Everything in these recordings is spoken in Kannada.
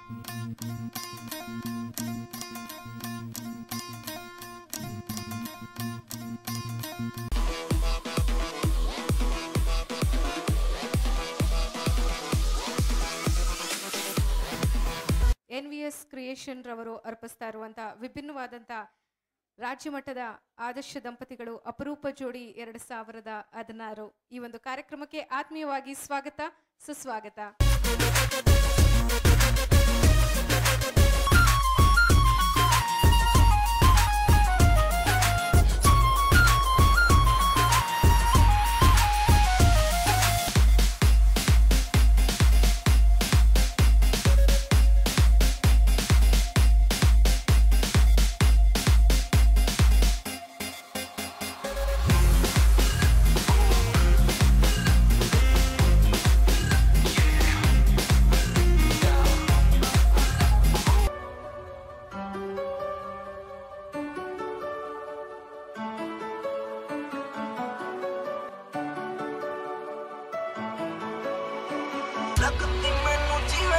ಎನ್ ವಿ ಎಸ್ ಕ್ರಿಯೇಷನ್ ರವರು ಅರ್ಪಿಸ್ತಾ ಇರುವಂತ ವಿಭಿನ್ನವಾದಂತ ರಾಜ್ಯ ಮಟ್ಟದ ಆದರ್ಶ ದಂಪತಿಗಳು ಅಪರೂಪ ಜೋಡಿ ಎರಡು ಸಾವಿರದ ಹದಿನಾರು ಈ ಒಂದು ಕಾರ್ಯಕ್ರಮಕ್ಕೆ ಆತ್ಮೀಯವಾಗಿ ಸ್ವಾಗತ ಸುಸ್ವಾಗತ ਲੱਗਦੀ ਮੈਨੂੰ ਜਿਵੇਂ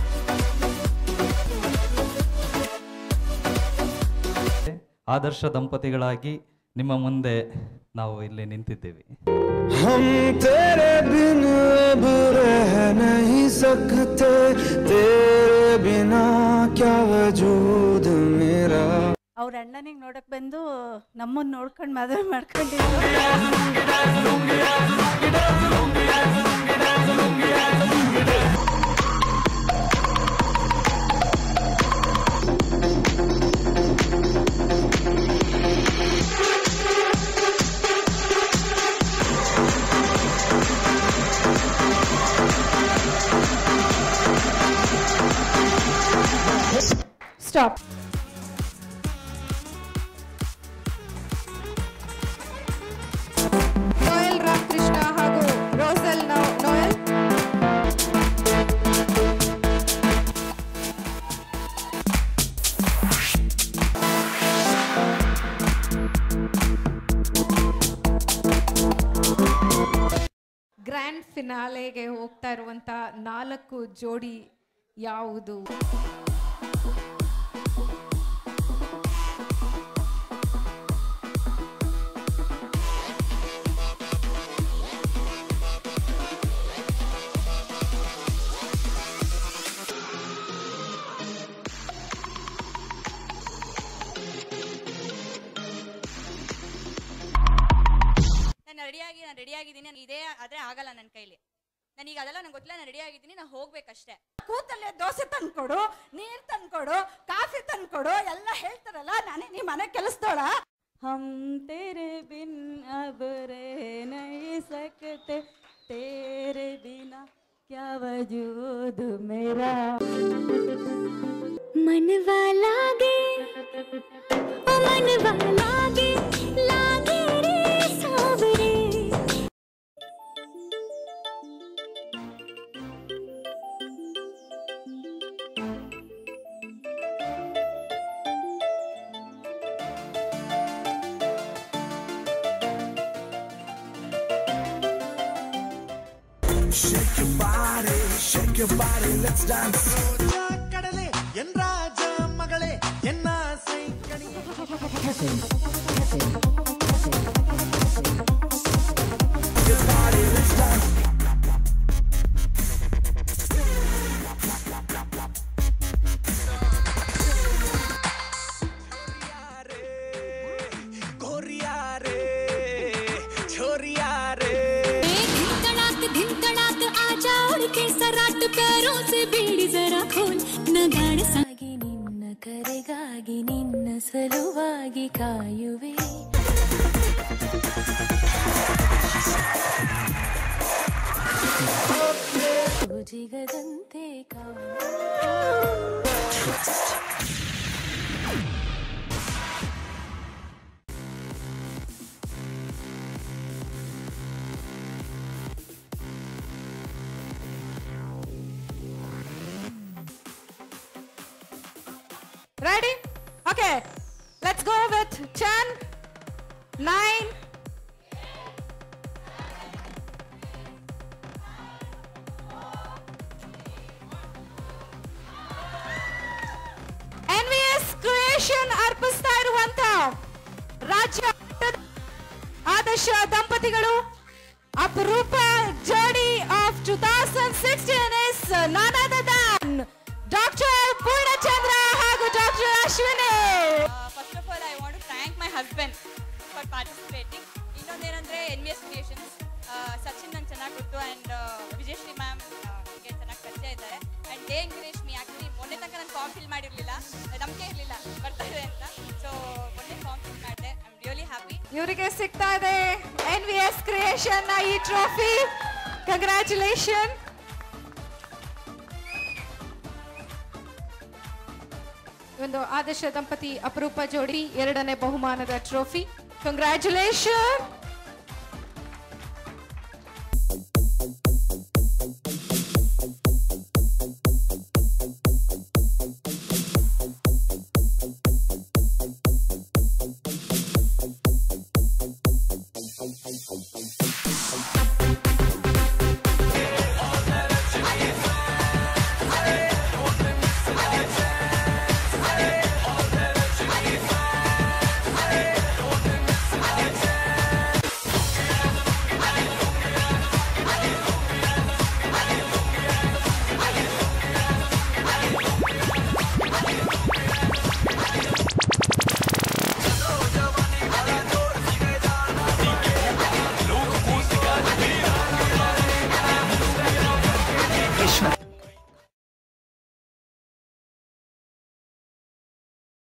ಆದರ್ಶ ದಂಪತಿಗಳಾಗಿ ನಿಮ್ಮ ಮುಂದೆ ನಾವು ಇಲ್ಲಿ ನಿಂತಿದ್ದೇವೆ हम तेरे बिन अब रह नहीं सकते तेरे बिना क्या वजूद मेरा ಅವ್ರ ಅಣ್ಣನಿಗೆ ನೋಡಕ್ ಬಂದು ನಮ್ಮನ್ನ ನೋಡ್ಕೊಂಡು ಮದುವೆ ಮಾಡ್ಕೊಂಡಿದ್ರು ಸ್ಟಾಪ್ ನೋಯಲ್ ರಾಮಕೃಷ್ಣ ಹಾಗೂ ರೋಸಲ್ ನೋ- ನೋಯಲ್ ಗ್ರ್ಯಾಂಡ್ ಫಿನಾಲೆಗೆ ಹೋಗ್ತಾ ಇರುವಂತ ನಾಲ್ಕು ಜೋಡಿ ಯಾವುದು ನಾನು ರೆಡಿಯಾಗಿ ನಾನು ರೆಡಿ ಆಗಿದ್ದೀನಿ ನಾನು ಇದೇ ಆದರೆ ಆಗಲ್ಲ ನನ್ನ ಕೈಲಿ ನನಗೆ ಅದೆಲ್ಲ ನಂಗೆ ಗೊತ್ತಿಲ್ಲ ನಾನು ರೆಡಿ ಆಗಿದ್ದೀನಿ ನಾನು ಹೋಗ್ಬೇಕಷ್ಟೇ ಕೂತಲ್ಲೇ ದೋಸೆ ತಂದ್ಕೊಡು ನೀರ್ ತಂದ್ಕೊಡು ಕಾಫಿ ತಂದ್ಕೊಡು ಎಲ್ಲ ಹೇಳ್ತಾರಲ್ಲ ನಾನೇ ನೀ ಮನೆ ಕೆಲಸದೋಳ ಹಮ್ ತೇರೆ ಬಿನ್ ಅಬ್ ರೇ ನೈ ಸಕತೆ ತೇರೆ ಬಿನಾ ಕ್ಯಾ ವಜೂದ್ ಮೇರಾ मनवा लागे ओ मनवा लागे लागे रे सावरे கடலே என் ராஜ மகளே என்ன கணி गोरियारे छोरियारे धिन तड़ाक धिन तड़ाक आजा उड़ के सराट पैरों से बीड़ी जरा खोल न ಗಾಢ ಸಾಗಿ ನಿನ್ನ ಕರೆಗಾಗಿ ನಿನ್ನ ಸಲುವಾಗಿ ಕಾಯುವೆ ಜಿಗದಂತೆ ಕಾವು Ready? Okay. Let's go with 10, 9, ರಾಜ್ಯ ಮಟ್ಟದ ಆದರ್ಶ ದಂಪತಿಗಳು ಅಪರೂಪ ಜೋಡಿ of two thousand sixteen is ನಾನಾದನ್ ಡಾಕ್ಟರ್ ಪೂರ್ಣಚಂದ್ರ ಹಾಗೂ doctor Ashwini first of all I want to thank my husband for participating ಇನ್ನೊಂದೇನಂದ್ರೆ N B S creations Sachin ನಂಗೆ ಚೆನ್ನಾಗಿ ಗೊತ್ತು ಆ್ಯಂಡ್ ವಿಜಯಶ್ರೀ ಮ್ಯಾಮ್ ಗೆ ಚೆನ್ನಾಗಿ ಪರಿಚಯ ಇದ್ದಾರೆ and they encourage me actually ಮೊನ್ನೆ ತನಕ ನಾನು ಫಾರ್ಮ್ ಫಿಲ್ ಮಾಡಿರಲಿಲ್ಲ ನಂಬಿಕೆ ಇರಲಿಲ್ಲ ಬರ್ತಾರೆ ಅಂತ ಸೊ ಮೊನ್ನೆ ಫಾರ್ಮ್ ಫಿಲ್ ಮಾಡಿದೆ ಐ ಆಮ್ ರಿಯಲಿ ಹ್ಯಾಪಿ ಇವರಿಗೆ ಸಿಗ್ತಾ ಇದೆ ಎನ್ ವಿ ಎಸ್ ಕ್ರಿಯೇಷನ್ ಈ ಟ್ರೋಫಿ ಕಂಗ್ರ್ಯಾಚುಲೇಷನ್ ಒಂದು ಆದರ್ಶ ದಂಪತಿ ಅಪರೂಪ ಜೋಡಿ ಎರಡನೇ ಬಹುಮಾನದ ಟ್ರೋಫಿ ಕಂಗ್ರ್ಯಾಚುಲೇಷನ್